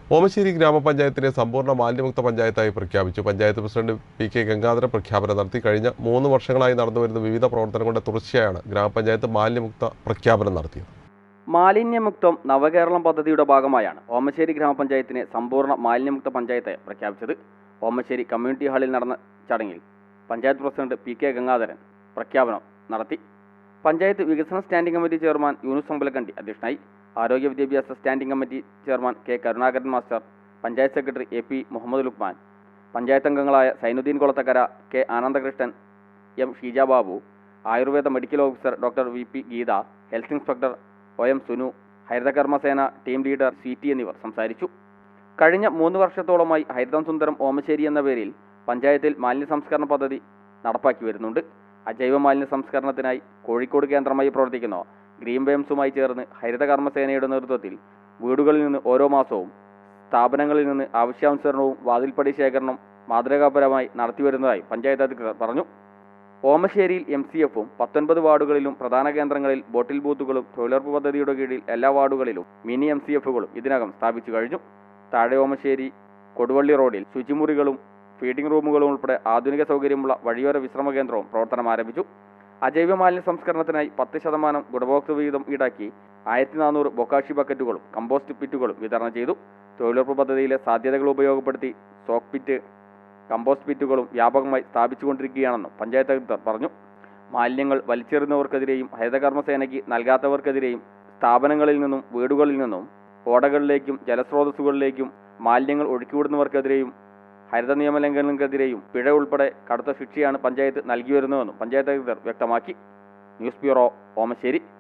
ഓമശ്ശേരി ഗ്രാമപഞ്ചായത്തിനെ സമ്പൂർണ്ണ മാലിന്യമുക്ത പഞ്ചായത്തായി പ്രഖ്യാപിച്ചു panchayat president P K Gangadharan പ്രഖ്യാപനം നടത്തി കഴിഞ്ഞ മൂന്ന് വർഷങ്ങളായി നടന്നുവരുന്ന വിവിധ പ്രവർത്തനങ്ങളുടെ തുടർച്ചയായാണ് ഗ്രാമപഞ്ചായത്ത് മാലിന്യമുക്ത പ്രഖ്യാപനം നടത്തിയത് മാലിന്യമുക്തം നവകേരളം പദ്ധതിയുടെ ഭാഗമായാണ് ഓമശ്ശേരി ഗ്രാമപഞ്ചായത്തിനെ സമ്പൂർണ്ണ മാലിന്യമുക്ത പഞ്ചായത്തായി പ്രഖ്യാപിച്ചത് ഓമശ്ശേരി കമ്മ്യൂണിറ്റി ഹാളിൽ നടന്ന ചടങ്ങിൽ panchayat president P K Gangadharan പ്രഖ്യാപനം നടത്തി പഞ്ചായത്ത് വികസന standing committee chairman Yunus Ambalakkandi അധ്യക്ഷനായി ആരോഗ്യ വിദ്യാഭ്യാസ standing committee chairman K Karunakaran master panchayat secretary A P Muhammad Lukman panchayat അംഗങ്ങളായ Sainuddin Kolathakkara K Anandakrishnan M Sheeja Babu ayurveda medical officer doctor V P Geetha health inspector O M Sunu Harithakarmasena team leader C T എന്നിവർ സംസാരിച്ചു കഴിഞ്ഞ മൂന്ന് വർഷത്തോളമായി ഹരിതം സുന്ദരം ഓമശ്ശേരി എന്ന പേരിൽ പഞ്ചായത്തിൽ മാലിന്യ സംസ്കരണ പദ്ധതി നടപ്പാക്കി വരുന്നുണ്ട് അജൈവ മാലിന്യ സംസ്കരണത്തിനായി കോഴിക്കോട് കേന്ദ്രമായി പ്രവർത്തിക്കുന്ന ഗ്രീൻ ബേംസുമായി ചേർന്ന് ഹരിതകർമ്മസേനയുടെ നേതൃത്വത്തിൽ വീടുകളിൽ നിന്ന് ഓരോ മാസവും സ്ഥാപനങ്ങളിൽ നിന്ന് ആവശ്യാനുസരണവും വാതിൽപ്പടി ശേഖരണം മാതൃകാപരമായി നടത്തിവരുന്നതായി പഞ്ചായത്ത് അധികൃതർ പറഞ്ഞു ഓമശ്ശേരിയിൽ എം സി എഫും പത്തൊൻപത് വാർഡുകളിലും പ്രധാന കേന്ദ്രങ്ങളിൽ ബോട്ടിൽ ബൂത്തുകളും തൊഴിലുറപ്പ് പദ്ധതിയുടെ കീഴിൽ എല്ലാ വാർഡുകളിലും മിനി എം സി എഫുകളും ഇതിനകം സ്ഥാപിച്ചു കഴിഞ്ഞു താഴെ ഓമശ്ശേരി കൊടുവള്ളി റോഡിൽ ശുചിമുറികളും ഫീഡിംഗ് റൂമുകളും ഉൾപ്പെടെ ആധുനിക സൗകര്യമുള്ള വഴിയോര വിശ്രമ കേന്ദ്രവും പ്രവർത്തനം ആരംഭിച്ചു അജൈവ മാലിന്യ സംസ്കരണത്തിനായി പത്ത് ശതമാനം ഗുണഭോക്തൃ വിഹിതം ഈടാക്കി ആയിരത്തി നാനൂറ് ബൊക്കാഷി ബക്കറ്റുകളും കമ്പോസ്റ്റ് പിറ്റുകളും വിതരണം ചെയ്തു തൊഴിലുറപ്പ് പദ്ധതിയിലെ സാധ്യതകൾ ഉപയോഗപ്പെടുത്തി സോക്ക് പിറ്റ് കമ്പോസ്റ്റ് പിറ്റുകളും വ്യാപകമായി സ്ഥാപിച്ചുകൊണ്ടിരിക്കുകയാണെന്നും പഞ്ചായത്ത് അധികൃതർ പറഞ്ഞു മാലിന്യങ്ങൾ വലിച്ചെറിയുന്നവർക്കെതിരെയും ഹരിതകർമ്മസേനയ്ക്ക് നൽകാത്തവർക്കെതിരെയും സ്ഥാപനങ്ങളിൽ നിന്നും വീടുകളിൽ നിന്നും ഓടകളിലേക്കും ജലസ്രോതസ്സുകളിലേക്കും മാലിന്യങ്ങൾ ഒഴുക്കിവിടുന്നവർക്കെതിരെയും ഹരിത നിയമലംഘനങ്ങൾക്കെതിരെയും പിഴ ഉൾപ്പെടെ കടുത്ത ശിക്ഷയാണ് പഞ്ചായത്ത് നൽകി വരുന്നതെന്നും പഞ്ചായത്ത് അധികൃതർ വ്യക്തമാക്കി ന്യൂസ് ബ്യൂറോ ഓമശ്ശേരി